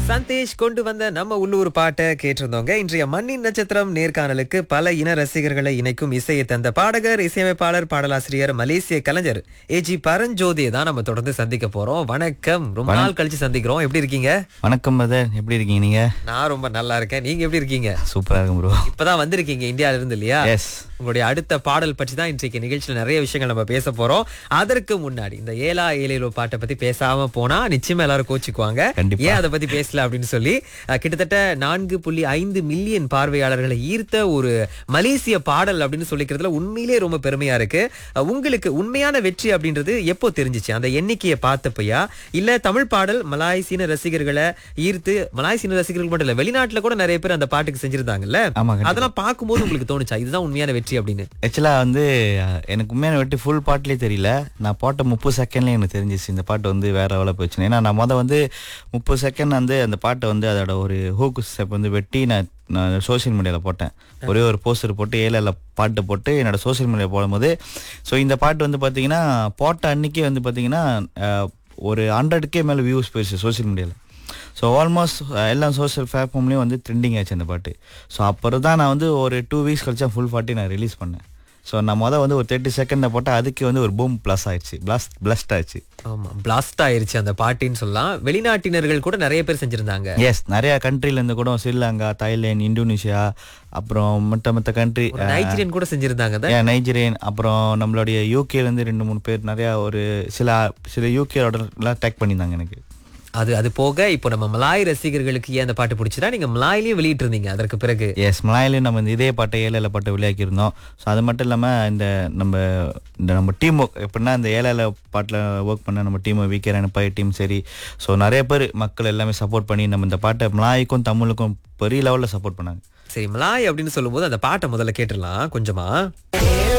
சந்தேஷ் கொண்டு வந்த நம்ம உள்ளூர் பாட்டை கேட்டிருந்தோங்க இன்றைய மண்ணின் நட்சத்திரம் நேர்காணலுக்கு பல இன ரசிகர்களை இணைக்கும் இசையை தந்த பாடகர் இசையமைப்பாளர் பாடலாசிரியர் மலேசிய கலைஞர் ஏஜி பரஞ்சோதியை தான் நம்ம தொடர்ந்து சந்திக்க போறோம் வணக்கம் ரொம்ப நாள் கழிச்சு சந்திக்கிறோம் எப்படி இருக்கீங்க வணக்கம் பிரதர் எப்படி இருக்கீங்க நீங்க நான் ரொம்ப நல்லா இருக்கேன் நீங்க எப்படி இருக்கீங்க சூப்பரா இருக்கும் ப்ரோ இப்பதான் வந்திருக்கீங்க இந்தியால இருந்து இல்லையா எஸ் உங்களுடைய அடுத்த பாடல் பற்றி தான் இன்றைக்கு நிகழ்ச்சியில் நிறைய விஷயங்கள் நம்ம பேச போறோம் அதற்கு முன்னாடி இந்த ஏலா ஏலேலோ பாட்டை பத்தி பேசாம போனா நிச்சயமா எல்லாரும் கோச்சிக்குவாங்க கண்டிப்பா. ஏன் அதை பத்தி பேசல அப்படின்னு சொல்லி அஹ், கிட்டத்தட்ட நான்கு புள்ளி ஐந்து மில்லியன் பார்வையாளர்களை ஈர்த்த ஒரு மலேசிய பாடல் அப்படின்னு சொல்லிக்கிறதுல உண்மையிலேயே ரொம்ப பெருமையா இருக்கு அஹ், உங்களுக்கு உண்மையான வெற்றி அப்படின்றது எப்போ தெரிஞ்சுச்சு அந்த எண்ணிக்கையை பார்த்தப்பையா இல்ல தமிழ் பாடல் மலாய்சீன ரசிகர்களை ஈர்த்து மலாய்சீன ரசிகர்கள் மட்டும் இல்ல வெளிநாட்டுல கூட நிறைய பேர் அந்த பாட்டுக்கு செஞ்சிருந்தாங்கல்ல ஆமா கண்டிப்பா. அதெல்லாம் பார்க்கும்போது உங்களுக்கு தோணுச்சா இதுதான் உண்மையான வெற்றி அப்படின்னு ஆக்சுவலா வந்து அஹ், எனக்கு உண்மையான வெட்டி ஃபுல் பாட்டுலேயே தெரியல நான் போட்ட முப்பது செகண்ட்லேயே எனக்கு தெரிஞ்சிச்சு இந்த பாட்டு வந்து வேற வேலை போச்சுன்னு ஏன்னா நான் மொதல் வந்து முப்பது செகண்ட் வந்து அந்த பாட்டை வந்து அதோட ஒரு ஹூக்கு ஸ்டெப் வந்து வெட்டி நான் நான் சோஷியல் மீடியாவில் போட்டேன் ஒரே ஒரு போஸ்டர் போட்டு ஏழில் பாட்டு போட்டு என்னோட சோஷியல் மீடியா போடும்போது ஸோ இந்த பாட்டு வந்து பார்த்தீங்கன்னா போட்ட அன்னைக்கே வந்து பார்த்தீங்கன்னா அஹ், ஒரு ஹண்ட்ரடுக்கே மேலே வியூஸ் போயிடுச்சு சோஷியல் மீடியாவில் ஸோ ஆல்மோஸ்ட் எல்லா சோஷியல் பிளாட்ஃபார்ம்லேயும் வந்து ட்ரெண்டிங் ஆச்சு அந்த பாட்டு ஸோ அப்புறம் தான் நான் வந்து ஒரு டூ வீக்ஸ் கழிச்சா ஃபுல் பாட்டி நான் ரிலீஸ் பண்ணேன் ஸோ நான் மொதல் வந்து ஒரு தேர்ட்டி செகண்டில் போட்டால் அதுக்கு வந்து ஒரு பூம் ப்ளஸ் ஆயிடுச்சு பிளாஸ்ட் பிளஸ்ட் ஆயிடுச்சு ஆமா பிளாஸ்ட் ஆயிருச்சு அந்த பாட்டின்னு சொல்லலாம் வெளிநாட்டினர்கள் கூட நிறைய பேர் செஞ்சிருந்தாங்க எஸ் நிறைய கண்ட்ரிலேருந்து கூட ஸ்ரீலங்கா தாய்லாந்து இந்தோனேஷியா அப்புறம் மற்ற மற்ற கண்ட்ரி ஒரு நைஜீரியன் கூட செஞ்சிருந்தாங்க அத. ஏன் நைஜீரியன் அப்புறம் நம்மளுடைய யூகேலேருந்து ரெண்டு மூணு பேர் நிறையா ஒரு சில சில யூகேயோட டேக் பண்ணியிருந்தாங்க எனக்கு அது அது போக இப்போ நம்ம மலாய் ரசிகர்களுக்கு ஏன் அந்த பாட்டு பிடிச்சதா நீங்க மலாயிலையும் வெளியிட்டு இருந்தீங்க அதற்கு பிறகு எஸ் மலாயிலையும் நம்ம இந்த இதே பாட்டை ஏழையில பாட்டை விளையாக்கியிருந்தோம் ஸோ அது மட்டும் இல்லாமல் இந்த நம்ம இந்த நம்ம டீம் ஒர்க் எப்படின்னா இந்த ஏழையில பாட்டில் ஒர்க் பண்ண நம்ம டீம் விற்கிறேன் பை டீம் சரி ஸோ நிறைய பேர் மக்கள் எல்லாமே சப்போர்ட் பண்ணி நம்ம இந்த பாட்டை மலாய்க்கும் தமிழுக்கும் பெரிய லெவலில் சப்போர்ட் பண்ணாங்க சரி மலாய் அப்படின்னு சொல்லும்போது அந்த பாட்டை முதல்ல கேட்டுடலாம் கொஞ்சமா